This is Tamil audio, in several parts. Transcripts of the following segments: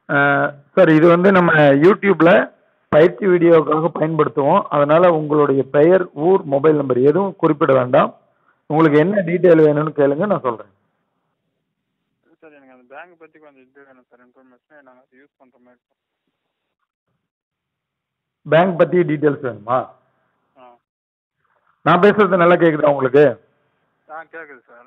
சார் இது வந்து நம்ம யூடியூப்ல பயிற்சி வீடியோவுக்காக பயன்படுத்துவோம் அதனால உங்களுடைய பெயர் ஊர் மொபைல் நம்பர் எதுவும் குறிப்பிட வேண்டாம் உங்களுக்கு என்ன டீட்டெயில் வேணும்னு கேளுங்க நான் சொல்றேன் சார் எனக்கு அந்த பேங்க் பற்றி கொஞ்சம் இது வேணும் சார் இன்ஃபர்மேஷன் நாங்கள் அதை யூஸ் பண்ணுற மாதிரி இருக்கும் பேங்க் பத்தி டீட்டெயில்ஸ் வேணுமா ஆ நான் பேசுறது நல்லா கேக்குதா உங்களுக்கு ஆ கேட்குது சார்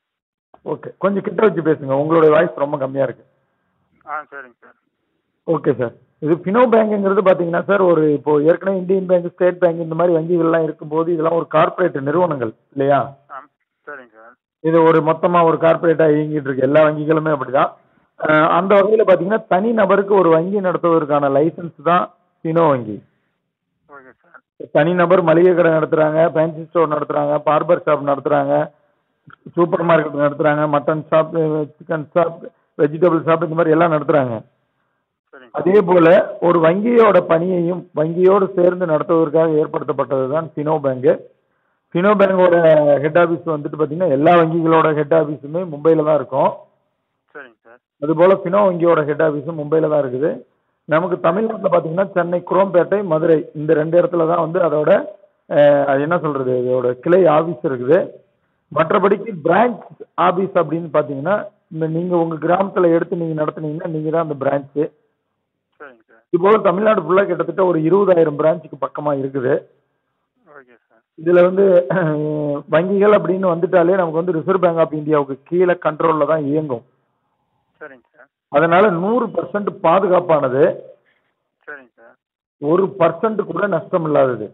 ஓகே கொஞ்சம் கிட்ட வச்சு பேசுங்க உங்களுடைய வாய்ஸ் ரொம்ப கம்மியா இருக்கு ஆ சரிங்க சார் ஓகே சார் இது ஃபினோ பேங்க்ங்கிறது பார்த்தீங்கன்னா சார் ஒரு இப்போ ஏற்கனவே இந்தியன் பேங்க் ஸ்டேட் பேங்க் இந்த மாதிரி வங்கிகள்லாம் இருக்கும்போது இதெல்லாம் ஒரு கார்ப்பரேட் நிறுவனங்கள் இல்லையா ஆ சரிங்க சார் இது ஒரு மொத்தமாக ஒரு கார்ப்பரேட்டாக இயங்கிட்டு இருக்கு எல்லா வங்கிகளுமே அப்படிதான் அஹ் அந்த வகையில் பார்த்தீங்கன்னா தனி நபருக்கு ஒரு வங்கி நடத்துவதற்கான லைசன்ஸ் தான் ஃபினோ வங்கி ஓகே சார் தனிநபர் மளிகை கடை நடத்துறாங்க ஃபேன்சி ஸ்டோர் நடத்துறாங்க பார்பர் ஷாப் நடத்துறாங்க சூப்பர் மார்க்கெட் நடத்துறாங்க mutton shop chicken shop vegetable shop இந்த மாதிரி எல்லாம் நடத்துறாங்க சரிங்க அதே போல ஒரு வங்கியோட பணியையும் வங்கியோடு சேர்ந்து நடத்துவதற்காக ஏற்படுத்தப்பட்டது தான் ஃபினோ பேங்க் ஃபினோ பேங்கோட ஹெட் ஆபீஸ் வந்துட்டு பார்த்தீங்கன்னா எல்லா வங்கிகளோட ஹெட் ஆபீஸுமே மும்பையில் தான் இருக்கும் சரிங்க சார் அதுபோல ஃபினோ வங்கியோட ஹெட் ஆபீஸும் மும்பையில் தான் இருக்குது நமக்கு தமிழ்நாட்டில் பார்த்தீங்கன்னா சென்னை குரோம்பேட்டை மதுரை இந்த ரெண்டு இடத்துல தான் வந்து அதோட அஹ், அது என்ன சொல்றது இதோட கிளை ஆபீஸ் இருக்குது மற்றபடிக்கு பிரான்ச் ஆபீஸ் அப்படின்னு பார்த்தீங்கன்னா இந்த நீங்கள் உங்கள் கிராமத்தில் எடுத்து நீங்கள் நடத்துனீங்கன்னா நீங்கள் தான் அந்த பிரான்ச்சு சரிங்க சார் இது போல தமிழ்நாடு ஃபுல்லாக கிட்டத்தட்ட ஒரு இருபதாயிரம் பிரான்ச்சுக்கு பக்கமாக இருக்குது ஓகே சார் இதில் வந்து அஹ், வங்கிகள் அப்படின்னு வந்துட்டாலே நமக்கு வந்து ரிசர்வ் பேங்க் ஆஃப் இந்தியாவுக்கு கீழே கண்ட்ரோலில் தான் இயங்கும் சரிங்க சார் அதனால நூறு பர்சன்ட் பாதுகாப்பானது சரிங்க சார் ஒரு பர்சன்ட் கூட நஷ்டம் இல்லாதது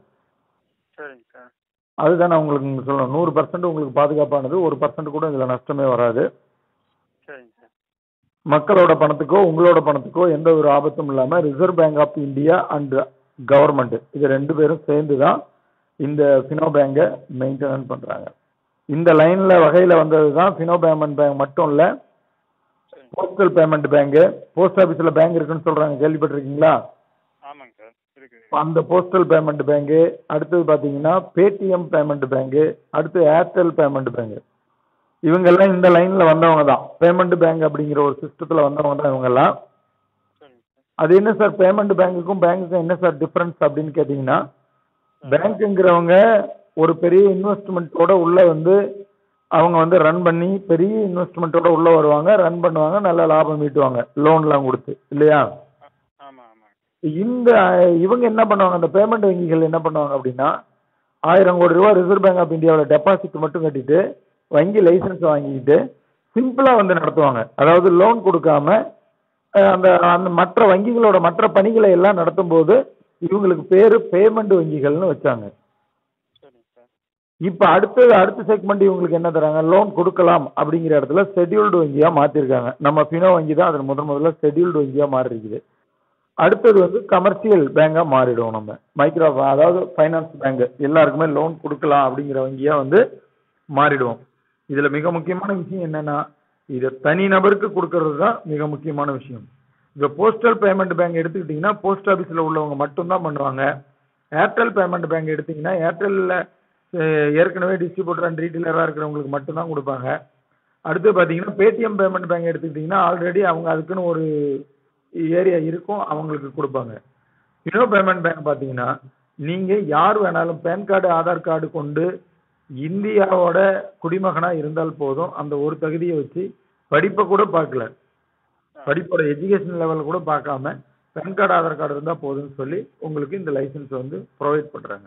சரிங்க சார் அதுதான் நான் உங்களுக்கு இங்க சொல்லணும் நூறு பர்சன்ட் உங்களுக்கு பாதுகாப்பானது ஒரு பர்சன்ட் கூட இதில் நஷ்டமே வராது சரிங்க சார் மக்களோட பணத்துக்கோ உங்களோட பணத்துக்கோ எந்த ஒரு ஆபத்தும் இல்லாமல் reserve bank of India and government இது ரெண்டு பேரும் சேர்ந்து தான் இந்த ஃபினோ பேங்கை மெயின்டெனன் பண்ணுறாங்க இந்த லைனில் வகையில் வந்தது தான் ஃபினோ பேமெண்ட் பேங்க் மட்டும் இல்லை சரிங்க போஸ்டல் பேமெண்ட் பேங்கு போஸ்ட் ஆஃபீஸில் பேங்க் இருக்குன்னு சொல்கிறாங்க கேள்விப்பட்டிருக்கீங்களா ஆமாங்க சார் இருக்குது அந்த போஸ்டல் பேமெண்ட் பேங்கு அடுத்தது பார்த்தீங்கன்னா பேடிஎம் பேமெண்ட் பேங்கு அடுத்து ஏர்டெல் பேமெண்ட் பேங்கு இவங்கெல்லாம் இந்த லைனில் வந்தவங்க தான் பேமெண்ட் பேங்க் அப்படிங்கிற ஒரு சிஸ்டத்தில் வந்தவங்க தான் இவங்கெல்லாம் சரிங்க சார் அது என்ன சார் பேமெண்ட் பேங்க்குக்கும் பேங்க்குக்கும் என்ன சார் டிஃப்ரென்ஸ் அப்படின்னு கேட்டிங்கன்னா பேங்க்குங்கிறவங்க ஒரு பெரிய இன்வெஸ்ட்மெண்ட்டோட உள்ள வந்து அவங்க வந்து ரன் பண்ணி பெரிய இன்வெஸ்ட்மெண்ட்டோட உள்ள வருவாங்க ரன் பண்ணுவாங்க நல்ல லாபம் ஈட்டுவாங்க லோன்லாம் கொடுத்து இல்லையா ஆமாம் ஆமாங்க இந்த இவங்க என்ன பண்ணுவாங்க அந்த பேமெண்ட் வங்கிகள் என்ன பண்ணுவாங்க அப்படின்னா ஆயிரம் கோடி ரூபா ரிசர்வ் பேங்க் ஆஃப் இந்தியாவில் டெபாசிட் மட்டும் கட்டிட்டு வங்கி லைசன்ஸ் வாங்கிக்கிட்டு சிம்பிளாக வந்து நடத்துவாங்க அதாவது லோன் கொடுக்காம அஹ், அந்த அந்த மற்ற வங்கிகளோட மற்ற பணிகளை எல்லாம் நடத்தும் போது இவங்களுக்கு பேரு பேமெண்ட் வங்கிகள்னு வச்சாங்க சரிங்க சார் இப்போ அடுத்தது அடுத்த செக்மெண்ட் இவங்களுக்கு என்ன தராங்க லோன் கொடுக்கலாம் அப்படிங்கிற இடத்துல ஷெட்யூல்டு வங்கியாக மாற்றிருக்காங்க நம்ம ஃபினோ வங்கி தான் அதில் முதன் முதல்ல ஷெட்யூல்டு வங்கியாக மாறி இருக்குது அடுத்தது வந்து கமர்ஷியல் பேங்காக மாறிடுவோம் நம்ம மைக்ரோ அதாவது ஃபைனான்ஸ் பேங்க் எல்லாருக்குமே லோன் கொடுக்கலாம் அப்படிங்கிற வங்கியாக வந்து மாறிடுவோம் இதில் மிக முக்கியமான விஷயம் என்னன்னா இதை தனி நபருக்கு கொடுக்கறது தான் மிக முக்கியமான விஷயம் இப்போ போஸ்டல் பேமெண்ட் பேங்க் எடுத்துக்கிட்டிங்கன்னா போஸ்ட் ஆஃபீஸில் உள்ளவங்க மட்டும்தான் பண்ணுவாங்க ஏர்டெல் பேமெண்ட் பேங்க் எடுத்தீங்கன்னா ஏர்டெல்லில் ஏற்கனவே டிஸ்ட்ரிபியூட்டர் அண்ட் ரீட்டெயிலராக இருக்கிறவங்களுக்கு மட்டும்தான் கொடுப்பாங்க அடுத்து பார்த்தீங்கன்னா பேடிஎம் பேமெண்ட் பேங்க் எடுத்துக்கிட்டிங்கன்னா ஆல்ரெடி அவங்க அதுக்குன்னு ஒரு ஏரியா இருக்கும் அவங்களுக்கு கொடுப்பாங்க யூனோ பேமெண்ட் பேங்க் பார்த்தீங்கன்னா நீங்கள் யார் வேணாலும் பேன் கார்டு ஆதார் கார்டு கொண்டு இந்தியாவோட குடிமகனாக இருந்தால் போதும் அந்த ஒரு தகுதியை வச்சு படிப்பை கூட பார்க்கல படிப்போட எஜுகேஷன் லெவலில் கூட பார்க்காம பேன் கார்டு ஆதார் கார்டு இருந்தால் போதும்னு சொல்லி உங்களுக்கு இந்த லைசன்ஸ் வந்து ப்ரொவைட் பண்ணுறாங்க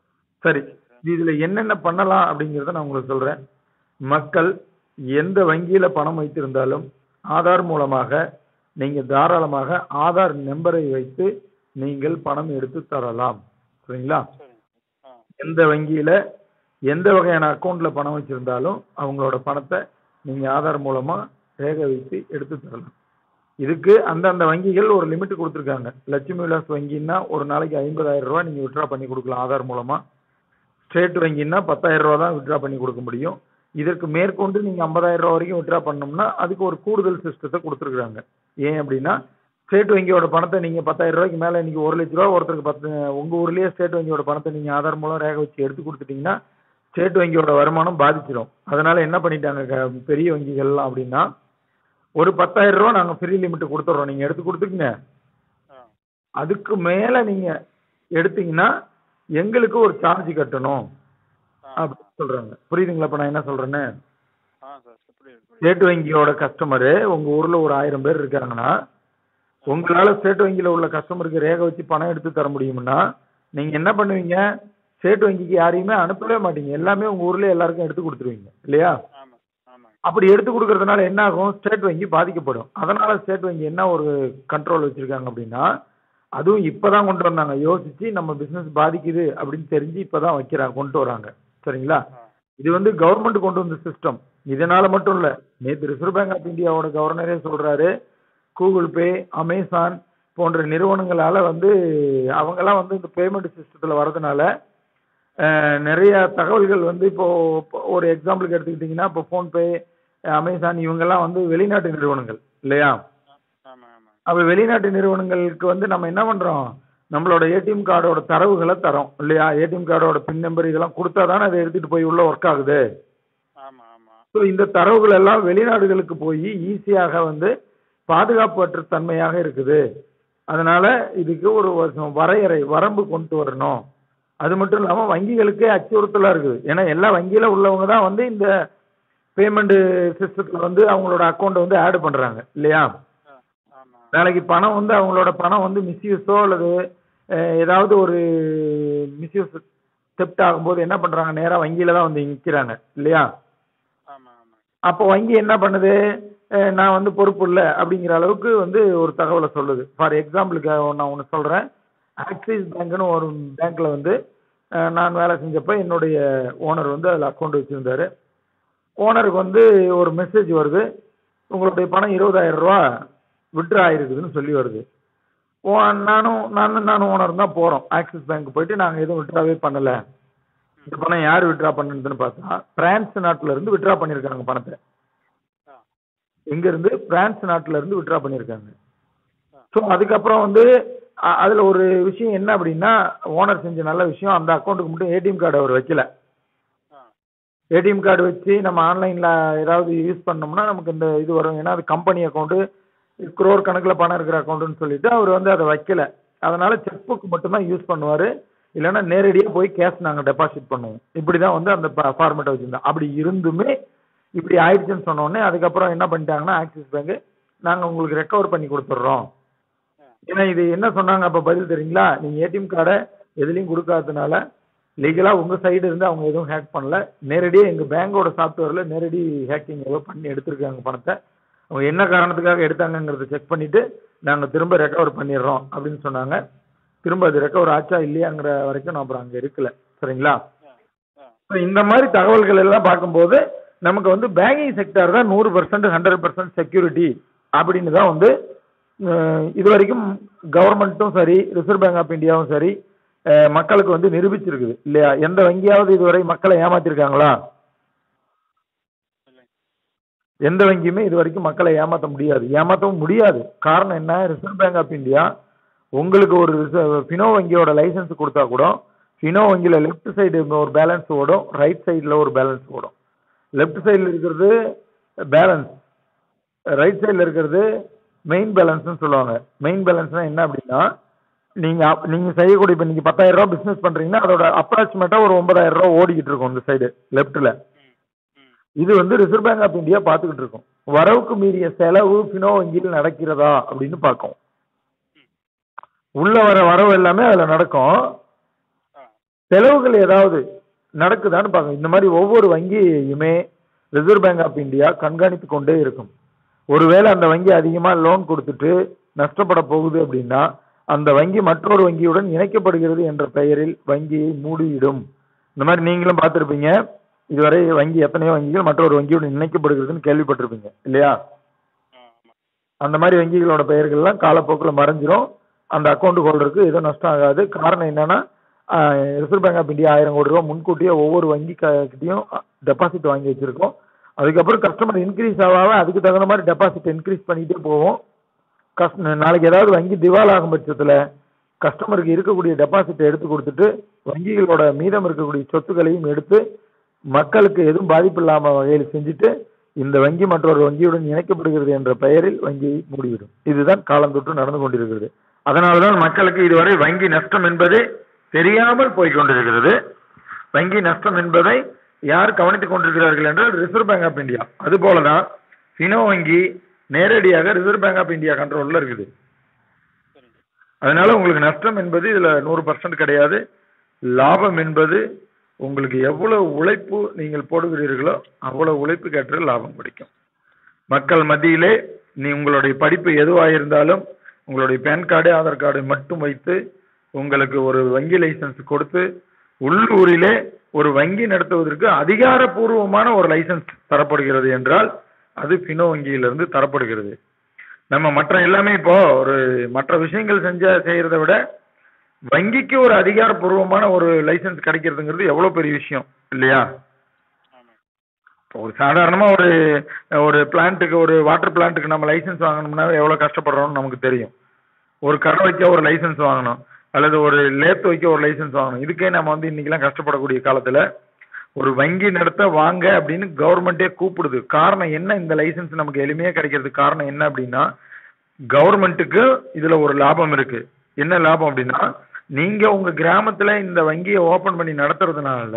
சரி இதில் என்னென்ன பண்ணலாம் அப்படிங்கிறத நான் உங்களுக்கு சொல்கிறேன் மக்கள் எந்த வங்கியில் பணம் வைத்திருந்தாலும் ஆதார் மூலமாக நீங்கள் தாராளமாக ஆதார் நம்பரை வைத்து நீங்கள் பணம் எடுத்து தரலாம் சரிங்களா சரிங்க சார் ஆ எந்த வங்கியில் எந்த வகையான அக்கௌண்ட்டில் பணம் வச்சுருந்தாலும் அவங்களோட பணத்தை நீங்கள் ஆதார் மூலமாக ரேகை வைத்து எடுத்து தரலாம் இதுக்கு அந்தந்த வங்கிகள் ஒரு லிமிட் கொடுத்துருக்காங்க லட்சுமி விலாஸ் வங்கின்னா ஒரு நாளைக்கு ஐம்பதாயிரம் ரூபா நீங்கள் விட்ரா பண்ணி கொடுக்கலாம் ஆதார் மூலமாக ஸ்டேட் வங்கின்னா பத்தாயிரம் ரூபா தான் விட்ரா பண்ணி கொடுக்க முடியும் இதற்கு மேற்கொண்டு நீங்கள் ஐம்பதாயிரம் ரூபா வரைக்கும் விட்ரா பண்ணோம்னா அதுக்கு ஒரு கூடுதல் சிஸ்டத்தை கொடுத்துருக்குறாங்க ஏன் அப்படின்னா ஸ்டேட் வங்கியோட பணத்தை நீங்கள் பத்தாயிரம் ரூபாய்க்கு மேலே இன்னைக்கு ஒரு லட்ச ரூபா ஒருத்தருக்கு பத்து உங்கள் ஊர்லேயே ஸ்டேட் வங்கியோட பணத்தை நீங்கள் ஆதார் மூலம் ரேகை வச்சு எடுத்து கொடுத்துட்டீங்கன்னா ஸ்டேட் வங்கியோட வருமானம் பாதிச்சிடும் அதனால என்ன பண்ணிட்டாங்க க- பெரிய வங்கிகள்லாம் அப்படின்னா ஒரு பத்தாயிரம் ரூபா நாங்கள் ஃப்ரீ லிமிட் கொடுத்துட்றோம் நீங்கள் எடுத்து கொடுத்துக்குங்க ஆ அதுக்கு மேலே நீங்கள் எடுத்தீங்கன்னா எங்களுக்கு ஒரு சார்ஜ் கட்டணும் ஆ அப்படின்னு சொல்கிறாங்க புரியுதுங்களா இப்போ நான் என்ன சொல்கிறேன்னு ஆ சார் புரியுது புரியுது ஸ்டேட் வங்கியோட கஸ்டமரு உங்கள் ஊரில் ஒரு ஆயிரம் பேர் இருக்காங்கன்னா உங்களால் ஸ்டேட் வங்கியில் உள்ள கஸ்டமருக்கு ரேகை வச்சு பணம் எடுத்து தர முடியும்னா நீங்கள் என்ன பண்ணுவீங்க ஸ்டேட் வங்கிக்கு யாரையுமே அனுப்பவே மாட்டீங்க எல்லாமே உங்கள் ஊர்லேயே எல்லாருக்கும் எடுத்து கொடுத்துருவீங்க இல்லையா ஆமாம் ஆமாங்க அப்படி எடுத்து கொடுக்கறதுனால என்ன ஆகும் ஸ்டேட் வங்கி பாதிக்கப்படும் அதனால ஸ்டேட் வங்கி என்ன ஒரு கண்ட்ரோல் வச்சிருக்காங்க அப்படின்னா அதுவும் இப்பதான் கொண்டு வந்தாங்க யோசிச்சு நம்ம பிசினஸ் பாதிக்குது அப்படின்னு தெரிஞ்சு இப்பதான் வைக்கிறாங்க கொண்டு வராங்க சரிங்களா ஆ இது வந்து கவர்மெண்ட் கொண்டு வந்த சிஸ்டம் இதனால மட்டும் இல்ல நேற்று ரிசர்வ் பேங்க் ஆஃப் இந்தியாவோட கவர்னரே சொல்றாரு கூகுள் பே அமேசான் போன்ற நிறுவனங்களால வந்து அவங்கெல்லாம் வந்து இந்த பேமெண்ட் சிஸ்டத்துல வரதுனால அஹ், நிறைய தகவல்கள் வந்து இப்போ இப்போ ஒரு எக்ஸாம்பிளுக்கு எடுத்துக்கிட்டிங்கன்னா இப்போ ஃபோன்பே அமேசான் இவங்கெல்லாம் வந்து வெளிநாட்டு நிறுவனங்கள் இல்லையா ஆமாம் ஆமாங்க அப்போ வெளிநாட்டு நிறுவனங்களுக்கு வந்து நம்ம என்ன பண்றோம் நம்மளோட ஏடிஎம் கார்டோட தரவுகளை தரோம் இல்லையா ஏடிஎம் கார்டோட பின் நம்பர் இதெல்லாம் கொடுத்தா தானே அதை எடுத்துட்டு போய் உள்ள ஒர்க் ஆகுது ஆமாம் ஆமாம் ஸோ இந்த தரவுகள் எல்லாம் வெளிநாடுகளுக்கு போய் ஈஸியாக வந்து பாதுகாப்பற்ற தன்மையாக இருக்குது அதனால இதுக்கு ஒரு வருஷம் வரையறை வரம்பு கொண்டு வரணும் அது மட்டும் இல்லாமல் வங்கிகளுக்கே அச்சுறுத்தலாக இருக்குது ஏன்னா எல்லா வங்கியில் உள்ளவங்க தான் வந்து இந்த பேமெண்ட் சிஸ்டத்தில் வந்து அவங்களோட அக்கௌண்ட்டை வந்து ஆட் பண்ணுறாங்க இல்லையா ஆ ஆமாம் நாளைக்கு பணம் வந்து அவங்களோட பணம் வந்து மிஸ்யூஸோ அல்லது அஹ், ஏதாவது ஒரு மிஸ்யூஸ் செப்ட் ஆகும்போது என்ன பண்ணுறாங்க நேராக வங்கியில் தான் வந்து நிற்கிறாங்க இல்லையா ஆமாம் ஆமாம் அப்போ வங்கி என்ன பண்ணுது அஹ் நான் வந்து பொறுப்பு இல்லை அப்படிங்கிற அளவுக்கு வந்து ஒரு தகவலை சொல்லுது ஃபார் எக்ஸாம்பிளுக்கு நான் ஒன்று சொல்கிறேன் ஆக்சிஸ் பேங்க்னு ஒரு பேங்க்கில் வந்து அஹ் நான் வேலை செஞ்சப்போ என்னுடைய ஓனர் வந்து அதில் அக்கௌண்ட் வச்சுருந்தாரு ஓனருக்கு வந்து ஒரு மெசேஜ் வருது உங்களுடைய பணம் இருபதாயிரம் ரூபா விட்ரா ஆயிருக்குதுன்னு சொல்லி வருது ஓ நானும் நானும் நானும் ஓனர் தான் போகிறோம் ஆக்சிஸ் பேங்க் போயிட்டு நாங்கள் எதுவும் விட்ராவே பண்ணலை இந்த பணம் யார் விட்ரா பண்ணுதுன்னு பார்த்தா பிரான்ஸ் நாட்டுல இருந்து விட்ரா பண்ணியிருக்காங்க பணத்தை ஆ எங்க இருந்து பிரான்ஸ் நாட்டுல இருந்து விட்ரா பண்ணியிருக்காங்க ஆ. ஸோ அதுக்கப்புறம் வந்து அ- அதுல ஒரு விஷயம் என்ன அப்படின்னா ஓனர் செஞ்ச நல்ல விஷயம் அந்த அக்கௌண்ட்டுக்கு மட்டும் ஏடிஎம் கார்டு அவர் வைக்கல ஆ ஏடிஎம் கார்டு வச்சு நம்ம ஆன்லைன்ல ஏதாவது யூஸ் பண்ணோம்னா நமக்கு இந்த இது வரும் ஏன்னா அது கம்பெனி அக்கௌண்ட்டு குரோர் கணக்கில் பணம் இருக்கிற அக்கௌண்ட்டுன்னு சொல்லிட்டு அவர் வந்து அதை வைக்கல அதனால செக் புக் மட்டும்தான் யூஸ் பண்ணுவார் இல்லைன்னா நேரடியாக போய் கேஷ் நாங்கள் டெபாசிட் பண்ணுவோம் இப்படி தான் வந்து அந்த ஃபார்மேட்டை வச்சுருந்தோம் அப்படி இருந்துமே இப்படி ஆயிடுச்சுன்னு சொன்னோடனே அதுக்கப்புறம் என்ன பண்ணிட்டாங்கன்னா ஆக்சிஸ் பேங்க் நாங்கள் உங்களுக்கு ரெக்கவர் பண்ணி கொடுத்துட்றோம் ஏன்னா இது என்ன சொன்னாங்க அப்போ பதில் தெரியுங்களா நீங்கள் ஏடிஎம் கார்டை எதுலேயும் கொடுக்காததுனால லீகலாக உங்கள் சைடு இருந்து அவங்க எதுவும் ஹேக் பண்ணல நேரடியாக எங்கள் பேங்கோட சாஃப்ட்வேரில் நேரடி ஹேக்கிங் ஏதோ பண்ணி எடுத்திருக்காங்க பணத்தை அவங்க என்ன காரணத்துக்காக எடுத்தாங்கங்கிறத செக் பண்ணிவிட்டு நாங்கள் திரும்ப ரெக்கவர் பண்ணிடுறோம் அப்படின்னு சொன்னாங்க திரும்ப அது ரெக்கவர் ஆச்சா இல்லையாங்கிற வரைக்கும் நான் அப்புறம் அங்கே இருக்கல சரிங்களா ஆ ஆ ஸோ இந்த மாதிரி தகவல்கள் எல்லாம் பார்க்கும்போது நமக்கு வந்து பேங்கிங் செக்டார் தான் நூறு பர்சன்ட் ஹண்ட்ரட் பர்சன்ட் செக்யூரிட்டி அப்படின்னு தான் வந்து அஹ், இது வரைக்கும் கவர்மெண்ட்டும் சரி ரிசர்வ் பேங்க் ஆஃப் இந்தியாவும் சரி அஹ், மக்களுக்கு வந்து நிரூபிச்சிருக்குது இல்லையா எந்த வங்கியாவது இதுவரை மக்களை ஏமாத்திருக்காங்களா இல்லைங்க எந்த வங்கியுமே இது வரைக்கும் மக்களை ஏமாற்ற முடியாது ஏமாற்றவும் முடியாது காரணம் என்ன ரிசர்வ் பேங்க் ஆஃப் இந்தியா உங்களுக்கு ஒரு ஃபினோ வங்கியோட லைசன்ஸ் கொடுத்தா கூட ஃபினோ வங்கியில் லெஃப்ட் சைடு ஒரு பேலன்ஸ் ஓடும் ரைட் சைடில் ஒரு பேலன்ஸ் ஓடும் லெஃப்ட் சைடில் இருக்கிறது பேலன்ஸ் ரைட் சைடில் இருக்கிறது மெயின் பேலன்ஸ்னு சொல்லுவாங்க மெயின் பேலன்ஸ்னா என்ன அப்படின்னா நீங்கள் நீங்கள் செய்யக்கூடிய இப்போ நீங்கள் பத்தாயிரம் ரூபா பிஸ்னஸ் பண்ணுறீங்கன்னா அதோட அப்ராக்சிமேட்டாக ஒரு ஒன்பதாயிரம் ரூபா ஓடிக்கிட்டு இருக்கும் இந்த சைடு லெஃப்ட்டில் ம் ம் இது வந்து ரிசர்வ் பேங்க் ஆஃப் இந்தியா பார்த்துக்கிட்டு இருக்கும் வரவுக்கு மீறிய செலவு பினோ வங்கியில் நடக்கிறதா அப்படின்னு பார்க்கும் உள்ள வர வரவு எல்லாமே அதில் நடக்கும் ஆ செலவுகள் ஏதாவது நடக்குதான்னு பார்க்கும் இந்த மாதிரி ஒவ்வொரு வங்கியையுமே ரிசர்வ் பேங்க் ஆஃப் இந்தியா கண்காணித்து கொண்டே இருக்கும் ஒருவேளை அந்த வங்கி அதிகமாக லோன் கொடுத்துட்டு நஷ்டப்பட போகுது அப்படின்னா அந்த வங்கி மற்றொரு வங்கியுடன் இணைக்கப்படுகிறது என்ற பெயரில் வங்கியை மூடிவிடும் இந்த மாதிரி நீங்களும் பார்த்துருப்பீங்க இதுவரை வங்கி எத்தனையோ வங்கிகள் மற்றொரு வங்கியுடன் இணைக்கப்படுகிறதுன்னு கேள்விப்பட்டிருப்பீங்க இல்லையா ஆ ஆமாம் அந்த மாதிரி வங்கிகளோட பெயர்கள்லாம் காலப்போக்கில் மறைஞ்சிரும் அந்த அக்கௌண்ட் ஹோல்டருக்கு எதுவும் நஷ்டம் ஆகாது காரணம் என்னன்னா ரிசர்வ் பேங்க் ஆஃப் இந்தியா ஆயிரம் கோடி ரூபா முன்கூட்டியே ஒவ்வொரு வங்கி கிட்டையும் டெபாசிட் வாங்கி வச்சிருக்கோம் அதுக்கப்புறம் கஸ்டமர் இன்க்ரீஸ் ஆகாம அதுக்கு தகுந்த மாதிரி டெபாசிட் இன்க்ரீஸ் பண்ணிட்டே போவோம் கஸ்ட் நாளைக்கு ஏதாவது வங்கி திவால் ஆகும் பட்சத்தில் கஸ்டமருக்கு இருக்கக்கூடிய டெபாசிட்டை எடுத்து கொடுத்துட்டு வங்கிகளோட மீதம் இருக்கக்கூடிய சொத்துக்களையும் எடுத்து மக்களுக்கு எதுவும் பாதிப்பு இல்லாமல் வகையில் செஞ்சுட்டு இந்த வங்கி மற்றொரு வங்கியுடன் இணைக்கப்படுகிறது என்ற பெயரில் வங்கியை மூடிவிடும் இதுதான் காலந்தொட்டு நடந்து கொண்டிருக்கிறது அதனால்தான் மக்களுக்கு இதுவரை வங்கி நஷ்டம் என்பதே தெரியாமல் போய் கொண்டிருக்கிறது வங்கி நஷ்டம் என்பதை யார் கவனித்துக் கொண்டிருக்கிறார்கள் என்றால் ரிசர்வ் பேங்க் ஆஃப் இந்தியா அதுபோலதான் ஃபினோ வங்கி நேரடியாக ரிசர்வ் பேங்க் ஆஃப் இந்தியா கண்ட்ரோல்ல இருக்குது சரிங்க அதனால உங்களுக்கு நஷ்டம் என்பது இதுல நூறு பர்சன்ட் கிடையாது லாபம் என்பது உங்களுக்கு எவ்வளவு உழைப்பு நீங்கள் போடுகிறீர்களோ அவ்வளவு உழைப்புக்கு ஏற்ற லாபம் கிடைக்கும் மக்கள் மத்தியிலே நீ உங்களுடைய படிப்பு எதுவாக இருந்தாலும் உங்களுடைய பேன் கார்டு ஆதார் கார்டு மட்டும் வைத்து உங்களுக்கு ஒரு வங்கி லைசன்ஸ் கொடுத்து உள்ளூரிலே ஒரு வங்கி நடத்துவதற்கு அதிகாரப்பூர்வமான ஒரு லைசன்ஸ் தரப்படுகிறது என்றால் அது பினோ வங்கியிலிருந்து தரப்படுகிறது நம்ம மற்ற எல்லாமே இப்போ ஒரு மற்ற விஷயங்கள் செஞ்ச செய்யறதை விட வங்கிக்கு ஒரு அதிகாரப்பூர்வமான ஒரு லைசன்ஸ் கிடைக்கிறதுங்கிறது எவ்வளவு பெரிய விஷயம் இல்லையா ஆமாம் இப்போ ஒரு சாதாரணமா ஒரு ஒரு பிளான்ட்டுக்கு ஒரு வாட்டர் பிளான்ட்டுக்கு நம்ம லைசன்ஸ் வாங்கணும்னா எவ்வளவு கஷ்டப்படுறோம்னு நமக்கு தெரியும் ஒரு கடை வைக்க ஒரு லைசன்ஸ் வாங்கணும் அல்லது ஒரு லேத் வைக்க ஒரு லைசன்ஸ் வாங்கணும் இதுக்கே நம்ம வந்து இன்னைக்கெல்லாம் கஷ்டப்படக்கூடிய காலத்துல ஒரு வங்கி நடத்த வாங்க அப்படின்னு கவர்மெண்டே கூப்பிடுது காரணம் என்ன இந்த லைசன்ஸ் நமக்கு எளிமையா கிடைக்கிறதுக்கு காரணம் என்ன அப்படின்னா கவர்மெண்ட்டுக்கு இதுல ஒரு லாபம் இருக்கு என்ன லாபம் அப்படின்னா நீங்க உங்க கிராமத்துல இந்த வங்கியை ஓபன் பண்ணி நடத்துறதுனால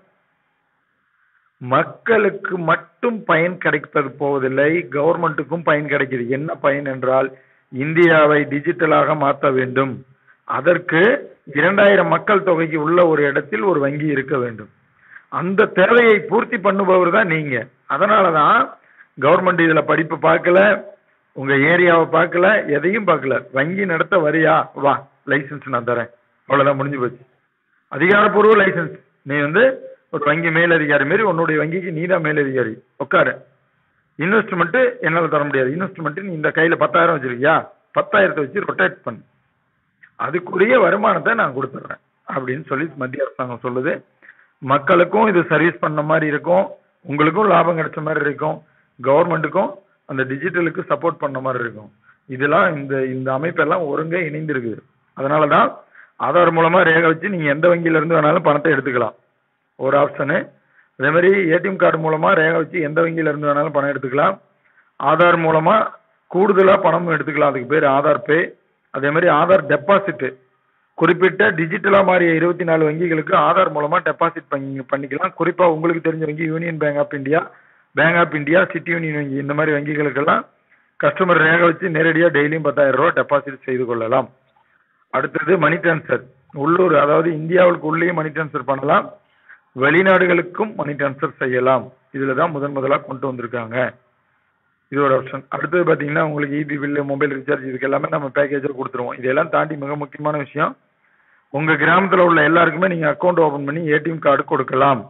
மக்களுக்கு மட்டும் பயன் கிடைப்பது போவதில்லை கவர்மெண்ட்டுக்கும் பயன் கிடைக்குது என்ன பயன் என்றால் இந்தியாவை டிஜிட்டலாக மாற்ற வேண்டும் அதற்கு இரண்டாயிரம் மக்கள் தொகைக்கு உள்ள ஒரு இடத்தில் ஒரு வங்கி இருக்க வேண்டும் அந்த தேவையை பூர்த்தி பண்ணுபவர் தான் நீங்க அதனாலதான் கவர்மெண்ட் இதுல படிப்பு பார்க்கல உங்க ஏரியாவை பார்க்கல எதையும் பார்க்கல வங்கி நடத்த வரியா வா லைசன்ஸ் நான் தரேன் அவ்வளவுதான் முடிஞ்சு போச்சு அதிகாரப்பூர்வ லைசன்ஸ் நீ வந்து ஒரு வங்கி மேலதிகாரி மாரி உன்னுடைய வங்கிக்கு நீ தான் மேலதிகாரி உட்காரு இன்வெஸ்ட்மெண்ட் என்னால தர முடியாது இன்வெஸ்ட்மெண்ட் நீ இந்த கையில பத்தாயிரம் வச்சிருக்கியா பத்தாயிரத்தை வச்சு ரொட்டேட் பண்ணு அதுக்குரிய வருமானத்தை நான் கொடுத்துட்றேன் அப்படின்னு சொல்லி மத்திய அரசாங்கம் சொல்லுது மக்களுக்கும் இது சர்வீஸ் பண்ண மாதிரி இருக்கும் உங்களுக்கும் லாபம் கிடைச்ச மாதிரி இருக்கும் கவர்மெண்ட்டுக்கும் அந்த டிஜிட்டலுக்கு சப்போர்ட் பண்ண மாதிரி இருக்கும் இதெல்லாம் இந்த இந்த அமைப்பெல்லாம் ஒருங்கே இணைந்திருக்குது அதனால தான் ஆதார் மூலமா ரேகை வச்சு நீங்க எந்த வங்கியில இருந்து வேணாலும் பணத்தை எடுத்துக்கலாம் ஒரு ஆப்ஷனு அதே மாதிரி ஏடிஎம் கார்டு மூலமா ரேகை வச்சு எந்த வங்கியில இருந்து வேணாலும் பணம் எடுத்துக்கலாம் ஆதார் மூலமா கூடுதலா பணமும் எடுத்துக்கலாம் அதுக்கு பேர் ஆதார் பே அதே மாதிரி ஆதார் டெபாசிட் குறிப்பிட்ட டிஜிட்டலா மாறிய இருபத்தி நாலு வங்கிகளுக்கு ஆதார் மூலமா டெபாசிட் பண்ணி பண்ணிக்கலாம் குறிப்பா உங்களுக்கு தெரிஞ்ச வங்கி union bank of India bank of India city union வங்கி இந்த மாதிரி வங்கிகளுக்கெல்லாம் கஸ்டமர் ரேகை வச்சு நேரடியாக டெய்லியும் பத்தாயிரம் ரூபாய் டெபாசிட் செய்து கொள்ளலாம் அடுத்தது மணி டிரான்ஸ்ஃபர் உள்ளூர் அதாவது இந்தியாவுக்கு உள்ளேயும் மணி டிரான்ஸ்ஃபர் பண்ணலாம் வெளிநாடுகளுக்கும் மணி டிரான்ஸ்ஃபர் செய்யலாம் இதுல தான் முதன் முதலாக கொண்டு வந்திருக்காங்க இது ஒரு ஆப்ஷன் அடுத்தது பார்த்தீங்கன்னா உங்களுக்கு இபி பில்லு மொபைல் ரீசார்ஜ் இதுக்கு எல்லாமே நம்ம பேக்கேஜில் கொடுத்துருவோம் இதெல்லாம் தாண்டி மிக முக்கியமான விஷயம் உங்க கிராமத்தில் உள்ள எல்லாருக்குமே நீங்க அக்கௌண்ட் ஓபன் பண்ணி ஏடிஎம் கார்டு கொடுக்கலாம்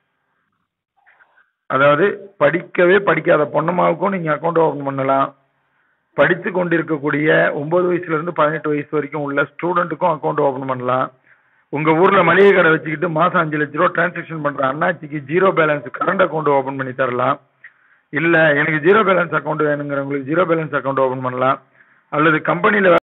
அதாவது படிக்கவே படிக்காத பொண்ணம்மாவுக்கும் நீங்க அக்கௌண்ட் ஓபன் பண்ணலாம் படித்து கொண்டிருக்கக்கூடிய ஒன்பது வயசுல இருந்து பதினெட்டு வயசு வரைக்கும் உள்ள ஸ்டூடெண்ட்டுக்கும் அக்கௌண்ட் ஓபன் பண்ணலாம் உங்க ஊர்ல மளிகை கடை வச்சுக்கிட்டு மாசம் அஞ்சு லட்ச ரூபா டிரான்சாக்ஷன் பண்ற அண்ணாச்சிக்கு zero balance current account open பண்ணி தரலாம் இல்ல எனக்கு ஜீரோ பேலன்ஸ் அக்கௌண்ட் வேணுங்கிறவங்களுக்கு ஜீரோ பேலன்ஸ் அக்கௌண்ட் ஓபன் பண்ணலாம் அல்லது கம்பெனில